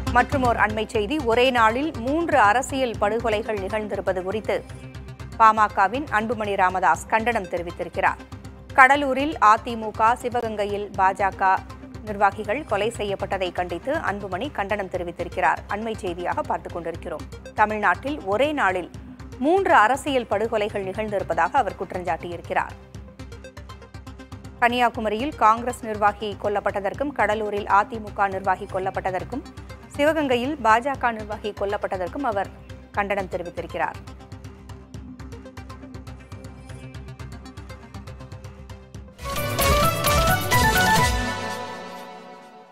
மற்றுமோர் அண்மை செய்தி ஒரே நாளில் மூன்று அரசியல் படுகொலைகள் நிகழ்ந்திருப்பது குறித்து பாமகவின் அன்புமணி ராமதாஸ் கண்டனம் தெரிவித்திருக்கிறார் கடலூரில் அதிமுக சிவகங்கையில் பாஜக நிர்வாகிகள் கொலை செய்யப்பட்டதை கண்டித்து அன்புமணி கண்டனம் தெரிவித்திருக்கிறார் அண்மை செய்தியாக பார்த்துக் கொண்டிருக்கிறோம் தமிழ்நாட்டில் ஒரே நாளில் மூன்று அரசியல் படுகொலைகள் நிகழ்ந்திருப்பதாக அவர் குற்றஞ்சாட்டியிருக்கிறார் கன்னியாகுமரியில் காங்கிரஸ் நிர்வாகி கொல்லப்பட்டதற்கும் கடலூரில் அதிமுக நிர்வாகி கொல்லப்பட்டதற்கும் சிவகங்கையில் பாஜக நிர்வாகி கொல்லப்பட்டதற்கும் அவர் கண்டனம் தெரிவித்திருக்கிறார்